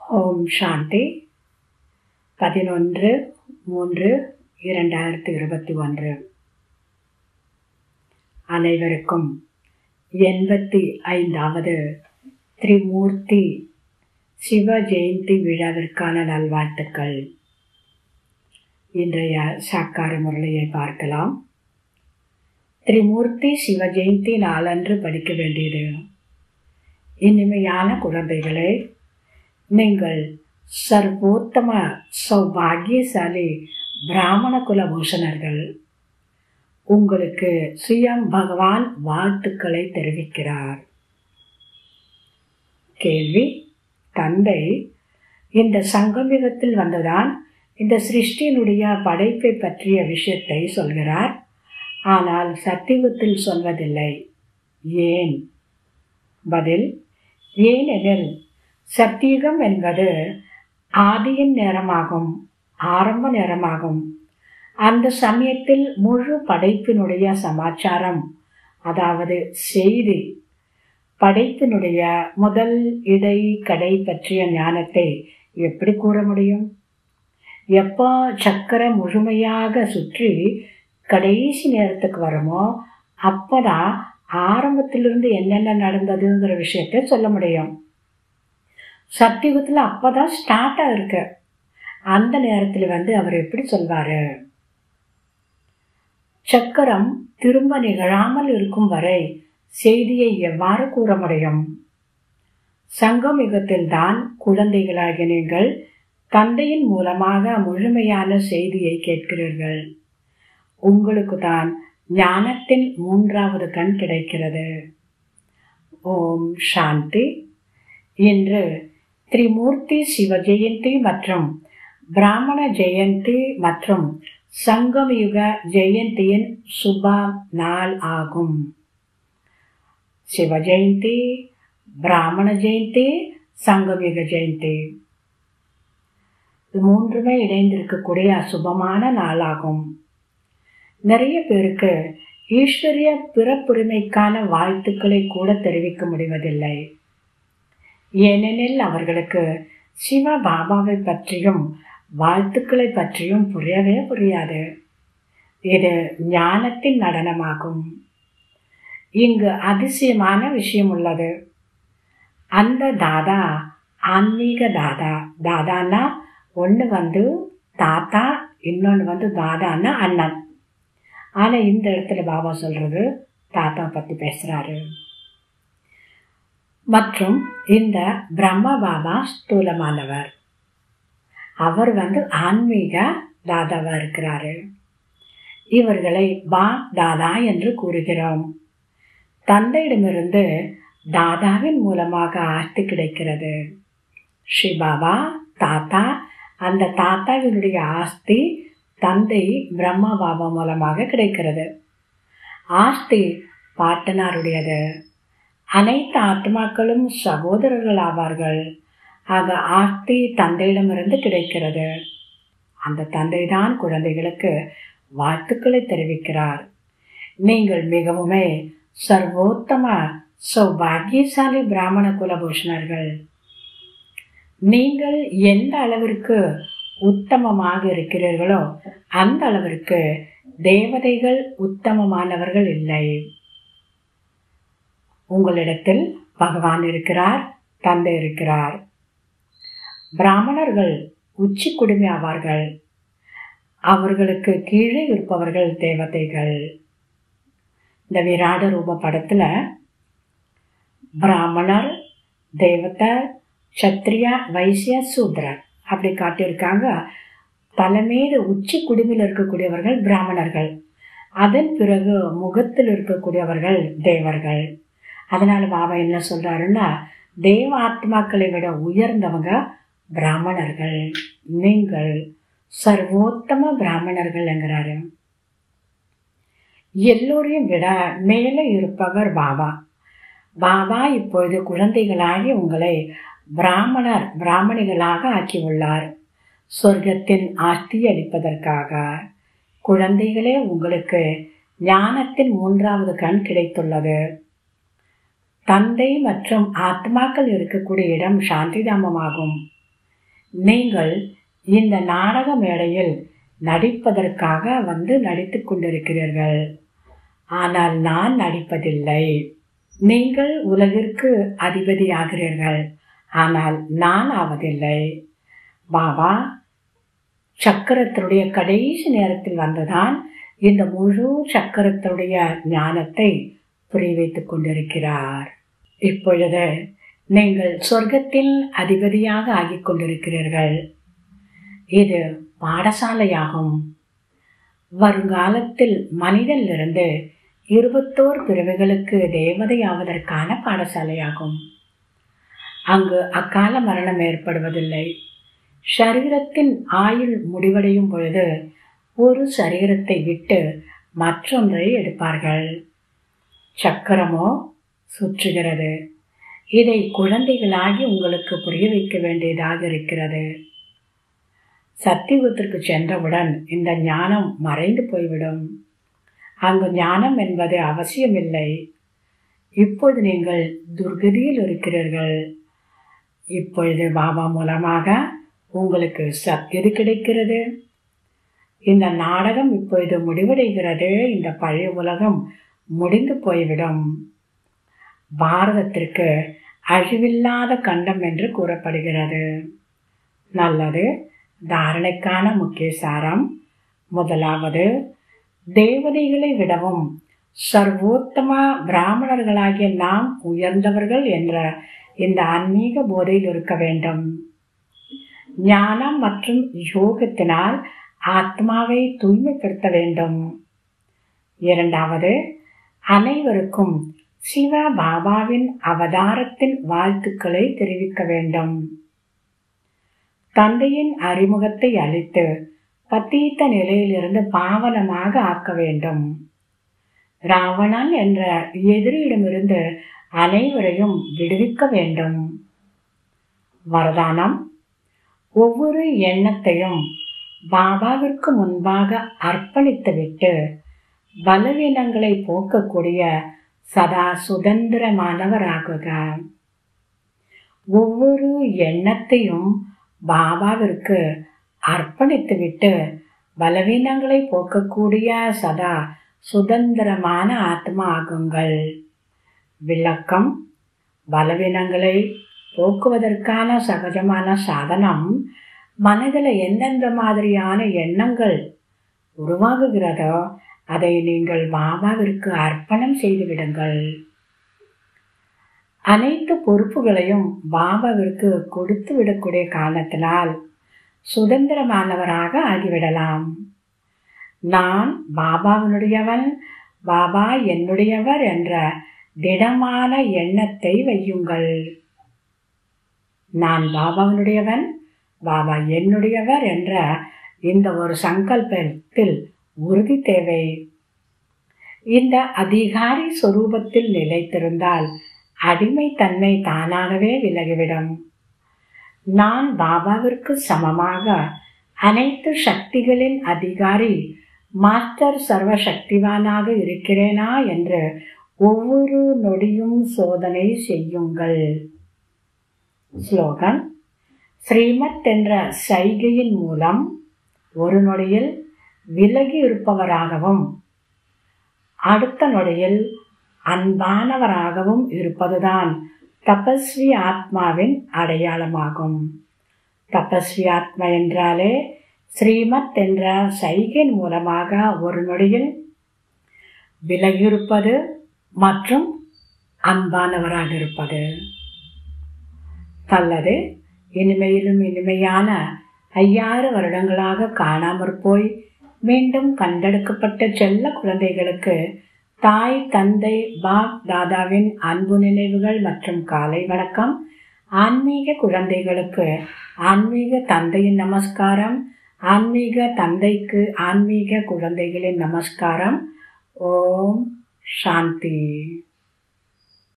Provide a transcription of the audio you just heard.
ஓம் சாந்தி பதினொன்று மூன்று இரண்டாயிரத்தி இருபத்தி ஒன்று அனைவருக்கும் எண்பத்தி ஐந்தாவது திரிமூர்த்தி சிவ ஜெயந்தி விழாவிற்கான நல்வாழ்த்துக்கள் இன்றைய சாக்கார முரளியை பார்க்கலாம் திரிமூர்த்தி சிவ ஜெயந்தி நாளன்று படிக்க வேண்டியது இனிமையான குழந்தைகளே நீங்கள் சர்வோத்தம சௌபாகியசாலி பிராமண குல பூஷணர்கள் உங்களுக்கு சுயம் பகவான் வாழ்த்துக்களை தெரிவிக்கிறார் கேள்வி தந்தை இந்த சங்கமிகத்தில் வந்துதான் இந்த சிருஷ்டியினுடைய படைப்பை பற்றிய விஷயத்தை சொல்கிறார் ஆனால் சத்தியுகத்தில் சொல்வதில்லை ஏன் பதில் ஏனெனில் சத்தியுகம் என்பது ஆதியின் நேரமாகும் ஆரம்ப நேரமாகும் அந்த சமயத்தில் முழு படைப்பினுடைய சமாச்சாரம் அதாவது செய்தி படைப்பினுடைய முதல் இடை கடை பற்றிய ஞானத்தை எப்படி கூற முடியும் எப்போ சக்கரம் முழுமையாக சுற்றி கடைசி நேரத்துக்கு வருமோ அப்போதான் ஆரம்பத்திலிருந்து என்னென்ன நடந்ததுங்கிற விஷயத்த சொல்ல முடியும் சத்தியுகத்தில் அப்போதான் ஸ்டார்ட் ஆகிருக்கு அந்த நேரத்தில் வந்து அவர் எப்படி சொல்வார் சக்கரம் திரும்ப நிகழாமல் இருக்கும் வரை செய்தியை எவ்வாறு கூற முடியும் சங்கமிகத்தில் தான் குழந்தைகளாகிய நீங்கள் தந்தையின் மூலமாக முழுமையான செய்தியை கேட்கிறீர்கள் உங்களுக்கு தான் ஞானத்தின் மூன்றாவது கண் கிடைக்கிறது ஓம் சாந்தி இன்று திரிமூர்த்தி சிவ ஜெயந்தி மற்றும் பிராமண ஜெயந்தி மற்றும் சங்கமயுக ஜெயந்தியின் சுப நாள் ஆகும் சிவ ஜெயந்தி பிராமண ஜெயந்தி சங்கமயுக ஜெயந்தி இது மூன்றுமே இணைந்திருக்கக்கூடிய அசுபமான நாளாகும் நிறைய பேருக்கு ஈஸ்வரிய பிறப்புரிமைக்கான வாழ்த்துக்களை கூட தெரிவிக்க முடிவதில்லை ஏனெனில் அவர்களுக்கு சிவ பாபாவை பற்றியும் வாழ்த்துக்களை பற்றியும் புரியவே புரியாது இது ஞானத்தின் நடனமாகும் இங்கு அதிசயமான விஷயம் உள்ளது அந்த தாதா ஆன்மீக தாதா தாதான்னா ஒன்று வந்து தாத்தா இன்னொன்று வந்து தாதான்னா அண்ணன் ஆனால் இந்த இடத்துல பாபா சொல்கிறது தாத்தா பற்றி பேசுகிறாரு மற்றும் இந்த பிரம்ம பாபா ஸ்தூலமானவர் அவர் வந்து ஆன்மீக தாதாவாக இருக்கிறாரு இவர்களை பா தாதா என்று கூறுகிறோம் தந்தையிடமிருந்து தாதாவின் மூலமாக ஆஸ்தி கிடைக்கிறது ஸ்ரீ பாபா தாத்தா அந்த தாத்தாவினுடைய ஆஸ்தி தந்தை பிரம்மா பாபா மூலமாக கிடைக்கிறது ஆஸ்தி பாட்டனாருடையது அனைத்து ஆத்மாக்களும் சகோதரர்கள் ஆவார்கள் ஆக ஆஸ்தி தந்தையிடமிருந்து கிடைக்கிறது அந்த தந்தை தான் குழந்தைகளுக்கு வாழ்த்துக்களை தெரிவிக்கிறார் நீங்கள் மிகவுமே சர்வோத்தம சௌபாகியசாலி பிராமண குலபூஷணர்கள் நீங்கள் எந்த அளவிற்கு உத்தமமாக இருக்கிறீர்களோ அந்த அளவிற்கு தேவதைகள் உத்தமமானவர்கள் இல்லை உங்களிடத்தில் பகவான் இருக்கிறார் தந்தை இருக்கிறார் பிராமணர்கள் உச்சி குடுமி ஆவார்கள் அவர்களுக்கு கீழே இருப்பவர்கள் தேவதைகள் இந்த விராட ரூப படத்தில் பிராமணர் தேவதை சத்ரியா வைசிய சூத்ரர் அப்படி காட்டியிருக்காங்க தலைமீது உச்சி குடுமியில் இருக்கக்கூடியவர்கள் பிராமணர்கள் அதன் பிறகு முகத்தில் இருக்கக்கூடியவர்கள் தேவர்கள் அதனால் பாபா என்ன சொல்கிறாருன்னா தேவ ஆத்மாக்களை விட உயர்ந்தவங்க பிராமணர்கள் நீங்கள் சர்வோத்தம பிராமணர்கள் என்கிறாரு எல்லோரையும் விட மேலே இருப்பவர் பாபா பாபா இப்பொழுது குழந்தைகளாகி உங்களை பிராமணர் பிராமணிகளாக ஆக்கியுள்ளார் சொர்க்கத்தின் ஆஸ்தி அளிப்பதற்காக குழந்தைகளே உங்களுக்கு ஞானத்தின் மூன்றாவது கண் கிடைத்துள்ளது தந்தை மற்றும் ஆத்மாக்கள் இருக்கக்கூடிய இடம் சாந்தி தாமமாகும் நீங்கள் இந்த நாடக மேடையில் நடிப்பதற்காக வந்து நடித்துக் கொண்டிருக்கிறீர்கள் ஆனால் நான் நடிப்பதில்லை நீங்கள் உலகிற்கு அதிபதியாகிறீர்கள் ஆனால் நான் ஆவதில்லை பாபா சக்கரத்தினுடைய கடைசி நேரத்தில் வந்துதான் இந்த முழு சக்கரத்தினுடைய ஞானத்தை புரிய வைத்துக் கொண்டிருக்கிறார் இப்பொழுது நீங்கள் சொர்க்கத்தில் அதிபதியாக ஆகிக் கொண்டிருக்கிறீர்கள் இது பாடசாலையாகும் வருங்காலத்தில் மனிதனிலிருந்து இருபத்தோர் பிறவிகளுக்கு தேவதையாவதற்கான பாடசாலையாகும் அங்கு அக்கால மரணம் ஏற்படுவதில்லை சரீரத்தின் ஆயுள் முடிவடையும் பொழுது ஒரு சரீரத்தை விட்டு மற்றொன்றை எடுப்பார்கள் சக்கரமோ சுற்றுகிறது இதை குழந்தைகளாகி உங்களுக்கு புரிய வைக்க வேண்டியதாக இருக்கிறது சத்தியுகத்திற்கு சென்றவுடன் இந்த ஞானம் மறைந்து போய்விடும் அங்கு ஞானம் என்பது அவசியமில்லை இப்பொழுது நீங்கள் துர்கதியில் இருக்கிறீர்கள் இப்பொழுது பாபா மூலமாக உங்களுக்கு சத்தியது கிடைக்கிறது இந்த நாடகம் இப்பொழுது முடிவடைகிறது இந்த பழைய உலகம் முடிந்து போய்விடும் பாரதத்திற்கு அழிவில்லாத கண்டம் என்று கூறப்படுகிறது நல்லது தாரணைக்கான முக்கிய சாரம் முதலாவது தேவதைகளை விடவும் சர்வோத்தம பிராமணர்களாகிய நாம் உயர்ந்தவர்கள் என்ற இந்த ஆன்மீக போதையில் இருக்க வேண்டும் ஞானம் மற்றும் யோகத்தினால் ஆத்மாவை தூய்மைப்படுத்த வேண்டும் இரண்டாவது அனைவருக்கும் சிவ பாபாவின் அவதாரத்தின் வாழ்த்துக்களை தெரிவிக்க வேண்டும் தந்தையின் அறிமுகத்தை அளித்து பத்தீத்த நிலையிலிருந்து பாவனமாக ஆக்க வேண்டும் ராவணன் என்ற எதிரியிடமிருந்து அனைவரையும் விடுவிக்க வேண்டும் வரதானம் ஒவ்வொரு எண்ணத்தையும் பாபாவிற்கு முன்பாக அர்ப்பணித்துவிட்டு பலவீனங்களை போக்கக்கூடிய சதா சுதந்திரமானவராகுக ஒவ்வொரு எண்ணத்தையும் பாபாவிற்கு அர்ப்பணித்துவிட்டு பலவீனங்களை போக்கக்கூடிய சதா சுதந்திரமான ஆத்மா ஆகுங்கள் விளக்கம் பலவீனங்களை போக்குவதற்கான சகஜமான சாதனம் மனதில் எந்தெந்த மாதிரியான எண்ணங்கள் உருவாகுகிறதோ அதை நீங்கள் பாபாவிற்கு அர்ப்பணம் செய்து விடுங்கள் அனைத்து பொறுப்புகளையும் பாபாவிற்கு கொடுத்து விடக்கூடிய காரணத்தினால் சுதந்திரமானவராக ஆகிவிடலாம் நான் பாபாவினுடையவன் பாபா என்னுடையவர் என்ற திடமான எண்ணத்தை வையுங்கள் நான் பாபாவினுடையவன் பாபா என்னுடையவர் என்ற இந்த ஒரு சங்கல்பத்தில் உறுதி தேவை இந்த அதிகாரி சொரூபத்தில் நிலைத்திருந்தால் அடிமைத்தன்மை தானாகவே விலகிவிடும் நான் பாபாவிற்கு சமமாக அனைத்து சக்திகளின் அதிகாரி மாஸ்டர் சர்வ சக்திவானாக இருக்கிறேனா என்று ஒவ்வொரு நொடியும் சோதனை செய்யுங்கள் ஸ்லோகன் ஸ்ரீமத் என்ற சைகையின் மூலம் ஒரு நொடியில் விலகி இருப்பவராகவும் அடுத்த நொடியில் அன்பானவராகவும் இருப்பதுதான் தபஸ்வி ஆத்மாவின் அடையாளமாகும் தபஸ்வி ஆத்மா என்றாலே ஸ்ரீமத் என்ற சைகையின் மூலமாக ஒரு நொடியில் விலகியிருப்பது மற்றும் அன்பானவராக இருப்பது அல்லது இனிமையிலும் இனிமையான ஐயாறு வருடங்களாக காணாமற் போய் மீண்டும் கண்டெடுக்கப்பட்ட செல்ல குழந்தைகளுக்கு தாய் தந்தை பாப் தாதாவின் அன்பு நினைவுகள் மற்றும் காலை வணக்கம் ஆன்மீக குழந்தைகளுக்கு ஆன்மீக தந்தையின் நமஸ்காரம் ஆன்மீக தந்தைக்கு ஆன்மீக குழந்தைகளின் நமஸ்காரம் ஓம் சாந்தி